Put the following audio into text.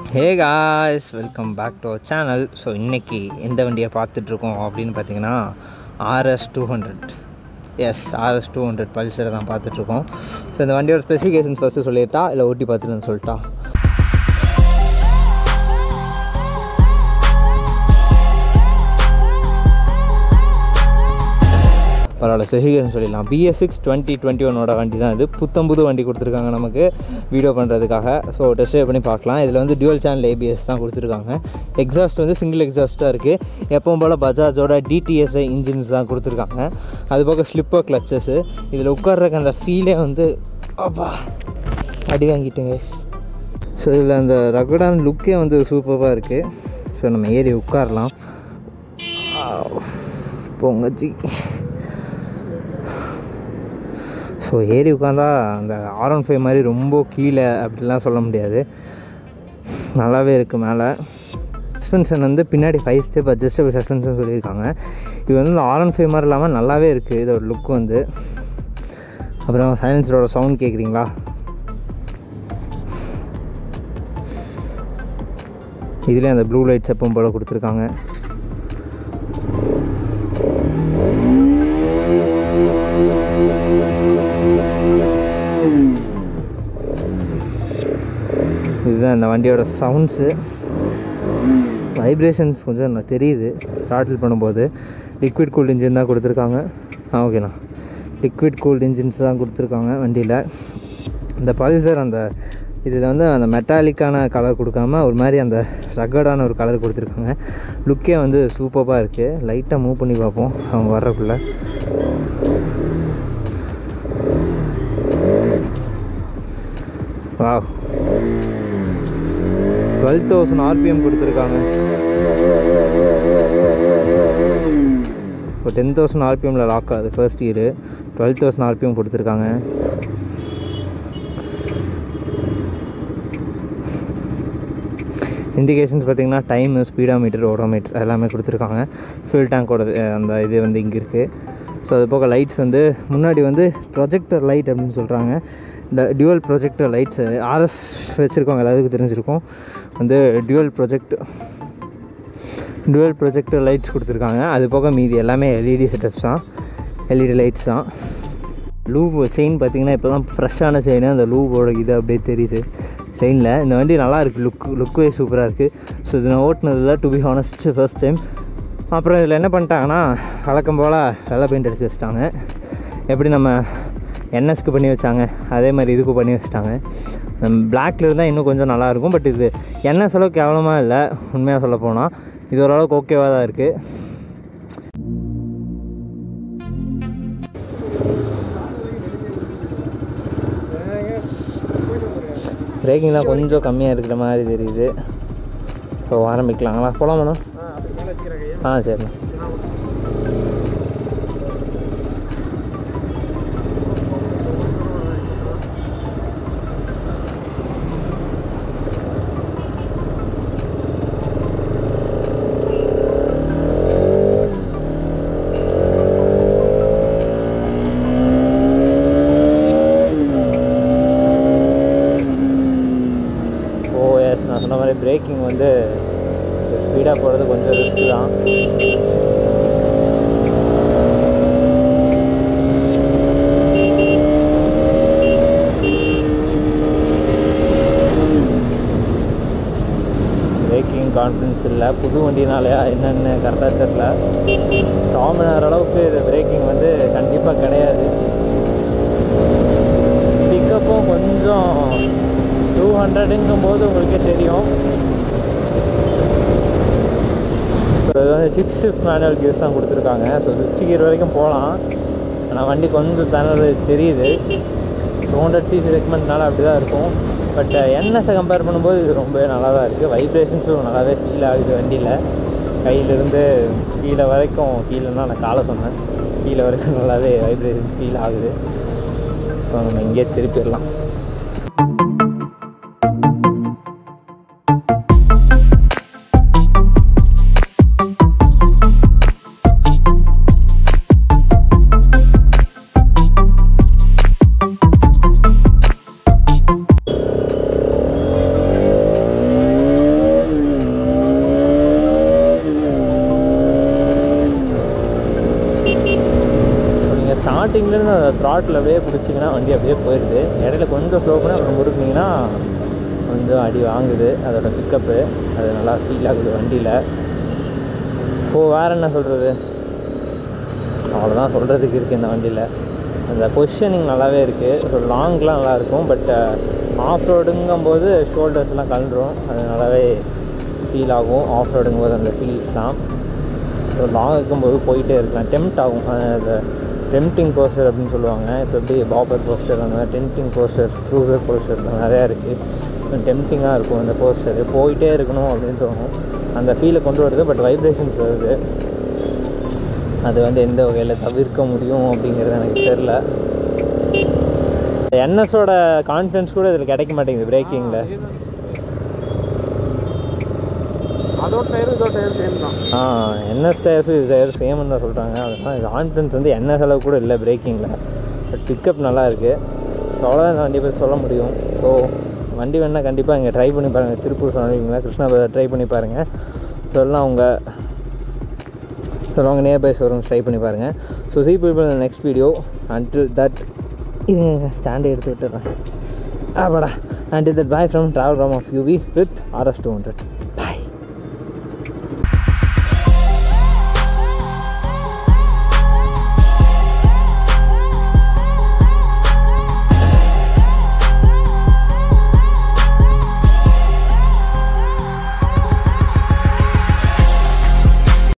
hey guys welcome back to our channel so இன்றைக்கி எந்த வண்டியை பார்த்துட்ருக்கோம் அப்படின்னு பார்த்தீங்கன்னா RS two hundred S RS two hundred பல்சரை தான் பார்த்துட்ருக்கோம் ஸோ இந்த வண்டியோட ஸ்பெசிஃபிகேஷன்ஸ் ஃபஸ்ட்டு சொல்லிட்டா இல்லை ஓட்டி பார்த்துட்டு வந்து சொல்லிட்டா பரவாயில்ல ஸ்பெசிஃபிகேஷன் சொல்லிடலாம் பிஎஸ் சிக்ஸ் டுவெண்ட்டி டுவெண்ட்டி ஒனோட வண்டி தான் இது புத்தம்புது வண்டி கொடுத்துருக்காங்க நமக்கு வீடியோ பண்ணுறதுக்காக ஸோ டெஸ்ட் பண்ணி பார்க்கலாம் இதில் வந்து டியூவல் சேனல் ஏபிஎஸ் தான் கொடுத்துருக்காங்க எக்ஸாஸ்ட் வந்து சிங்கிள் எக்ஸாஸ்ட்டாக இருக்குது எப்பவும் போல் பஜாஜோட டிடிஎஸ்ஐ இன்ஜின்ஸ் தான் கொடுத்துருக்காங்க அது போக ஸ்லிப்பர் கிளச்சஸ்ஸு இதில் உட்கார்றக்கு அந்த ஃபீலே வந்து அப்பா அடி வாங்கிட்டேங்க ஸோ இதில் அந்த ரகடான லுக்கே வந்து சூப்பராக இருக்குது ஸோ நம்ம ஏறி உட்காரலாம் பொங்கச்சி ஸோ ஏறி உட்காந்தா அந்த ஆர் ஒன் ஃபைவ் மாதிரி ரொம்ப கீழே அப்படிலாம் சொல்ல முடியாது நல்லாவே இருக்குது மேலே சஸ்பென்ஷன் வந்து பின்னாடி ஃபைவ் ஸ்டெப் அட்ஜஸ்டபிள் சஸ்பென்ஷன் சொல்லியிருக்காங்க இது வந்து இந்த ஆர் ஒன் ஃபைவ் மாதிரி இல்லாமல் நல்லாவே இருக்குது இதோட லுக் வந்து அப்புறம் சைலன்சரோட சவுண்ட் கேட்குறீங்களா இதுலேயே அந்த ப்ளூ லைட்ஸ் எப்பவும் போல் கொடுத்துருக்காங்க இதுதான் இந்த வண்டியோட சவுண்ட்ஸு வைப்ரேஷன்ஸ் கொஞ்சம் நல்லா தெரியுது ஸ்டார்டில் பண்ணும்போது லிக்விட் கூல்ட் இன்ஜின் தான் கொடுத்துருக்காங்க ஆ ஓகேண்ணா லிக்விட் கூல்ட் இன்ஜின்ஸ் தான் கொடுத்துருக்காங்க வண்டியில் இந்த பல்சர் அந்த இதில் வந்து அந்த மெட்டாலிக்கான கலர் கொடுக்காம ஒரு மாதிரி அந்த ரகடான ஒரு கலர் கொடுத்துருக்காங்க லுக்கே வந்து சூப்பராக இருக்குது லைட்டாக மூவ் பண்ணி பார்ப்போம் அவங்க வர்றக்குள்ள வா டுவெல் தௌசண்ட் ஆர்பிஎம் கொடுத்துருக்காங்க இப்போ டென் தௌசண்ட் ஆர்பிஎம்மில் லாக் ஆகுது first year twelve thousand RPM கொடுத்துருக்காங்க இண்டிகேஷன்ஸ் பார்த்திங்கன்னா டைமு ஸ்பீடாமீட்டர் ஓடோமீட்டர் எல்லாமே கொடுத்துருக்காங்க ஃபில் டேங்கோட அந்த இது வந்து இங்கே இருக்குது ஸோ அது போக லைட்ஸ் வந்து முன்னாடி வந்து ப்ரொஜெக்டர் லைட் அப்படின்னு சொல்கிறாங்க இந்த டியூவல் ப்ரொஜெக்டர் லைட்ஸ் ஆர்எஸ் வச்சுருக்கோங்க எல்லாத்துக்கும் தெரிஞ்சிருக்கும் வந்து dual project dual projector lights கொடுத்துருக்காங்க அது போக மீதி எல்லாமே எல்இடி செட்டப்ஸ் தான் எல்இடி லைட்ஸ் தான் லூப் செயின் பார்த்திங்கன்னா இப்போ தான் ஃப்ரெஷ்ஷான செயின் அந்த லூபோட இது அப்படியே தெரியுது செயினில் இந்த வண்டி நல்லா இருக்குது லுக் லுக்கே சூப்பராக இருக்குது ஸோ இது நான் ஓட்டினதில் to be honest first time அப்புறம் இதில் என்ன பண்ணிட்டாங்கன்னா வழக்கம் போல் வெள்ளை பெயிண்ட் அடிச்சு வச்சிட்டாங்க எப்படி நம்ம என்எஸ்க்கு பண்ணி வச்சாங்க அதே மாதிரி இதுக்கு பண்ணி வச்சிட்டாங்க பிளாக்ல இருந்தால் இன்னும் கொஞ்சம் நல்லாயிருக்கும் பட் இது என்எஸ் அளவுக்கு கேவலமாக இல்லை உண்மையாக சொல்ல போனால் இது ஓரளவுக்கு ஓகேவாக தான் இருக்குது பிரேக்கிங் தான் கொஞ்சம் கம்மியாக இருக்கிற மாதிரி தெரியுது ஸோ ஆரம்பிக்கலாங்களா போகலாமாண்ணா ஆ சரிண்ணா ஓ எஸ் நான் சொன்ன மாதிரி பிரேக்கிங் வந்து ஸ்பீடாக போகிறது கொஞ்சம் ரிஸ்க் தான் பிரேக்கிங் கான்ஃபிடன்ஸ் இல்லை புது வண்டினாலையா என்னென்னு கரெக்டாக தெரில டாமினார் அளவுக்கு இது பிரேக்கிங் வந்து கண்டிப்பாக கிடையாது பிக்கப்பும் கொஞ்சம் டூ ஹண்ட்ரடுங்கும் போது உங்களுக்கே தெரியும் ஸோ இது வந்து சிக்ஸ் ஷிஃப்ட் மேனுவல் கியர்ஸ் தான் கொடுத்துருக்காங்க ஸோ சிக்ஸ்டி கியர் வரைக்கும் போகலாம் ஆனால் வண்டி கொஞ்சம் தனது தெரியுது டூ ஹண்ட்ரட் சிசி செக்மெண்ட்னால அப்படி தான் இருக்கும் பட் என்எஸை கம்பேர் பண்ணும்போது இது ரொம்பவே நல்லா தான் இருக்குது வைப்ரேஷன்ஸும் நல்லாவே ஃபீல் ஆகுது வண்டியில் கையிலேருந்து கீழே வரைக்கும் கீழேன்னா நான் காலை சொன்னேன் கீழே வரைக்கும் நல்லாவே வைப்ரேஷன்ஸ் ஃபீல் ஆகுது ஸோ நம்ம இங்கேயே திருப்பிடலாம் ஸ்டார்டிங்லேருந்து அந்த த்ராட்டில் அப்படியே பிடிச்சிங்கன்னா வண்டி அப்படியே போயிடுது இடையில கொஞ்சம் ஸ்லோ பண்ணி அப்புறம் முறுக்குனீங்கன்னா கொஞ்சம் அடி வாங்குது அதோட பிக்கப்பு அது நல்லா ஃபீல் ஆகுது வண்டியில் ஓ வேறு என்ன சொல்கிறது அவ்வளோதான் சொல்கிறதுக்கு இருக்குது இந்த வண்டியில் அந்த பொசிஷனிங் நல்லாவே இருக்குது ஸோ லாங்லாம் நல்லாயிருக்கும் பட் ஆஃப் ரோடுங்கும் போது ஷோல்டர்ஸ்லாம் கலண்டுரும் அது நல்லாவே ஃபீல் ஆகும் ஆஃப் ரோடுங்கும் போது அந்த ஃபீல்ஸ்லாம் ஸோ லாங் இருக்கும்போது போயிட்டே இருக்கலாம் டெம்ட் ஆகும் அந்த டெம்டிங் போஸ்டர் அப்படின்னு சொல்லுவாங்க இப்போ எப்படி பாப்பர் போஸ்டர் அந்த மாதிரி டெம்டிங் போஸ்டர் க்ரூசர் போஸ்டர் நிறையா இருக்குது டெம்டிங்காக இருக்கும் அந்த போஸ்டர் போயிட்டே இருக்கணும் அப்படின்னு தோணும் அந்த ஃபீலை கொண்டு வருது பட் வைப்ரேஷன்ஸ் வருது அது வந்து எந்த வகையில் தவிர்க்க முடியும் அப்படிங்கிறது எனக்கு தெரில என்எஸோட கான்ஃபிடன்ஸ் கூட இதில் கிடைக்க மாட்டேங்குது பிரேக்கிங்கில் அதோட டயர் இதோட டயர் சேம் தான் ஆ என்எஸ் டயர்ஸும் இது டயர் சேம்னு தான் சொல்கிறாங்க அதனால் இது கான்ஃபிடன்ஸ் வந்து என்எஸ் அளவு கூட இல்லை பிரேக்கிங்கில் பட் பிக்கப் நல்லா இருக்குது ஸோ அவ்வளோதான் இந்த வண்டியை பற்றி சொல்ல முடியும் ஸோ வண்டி வேணால் கண்டிப்பாக இங்கே ட்ரை பண்ணி பாருங்கள் திருப்பூர் சொன்னீங்களா கிருஷ்ணா ட்ரை பண்ணி பாருங்கள் ஸோ எல்லாம் அவங்க சொல்லுவாங்க நியர்பை ஷோரூம்ஸ் ட்ரை பண்ணி பாருங்கள் so see people next video until that இருங்க ஸ்டாண்டை எடுத்து விட்டுறேன் ஆமாடா until that bye from travel rum of UV with RS two hundred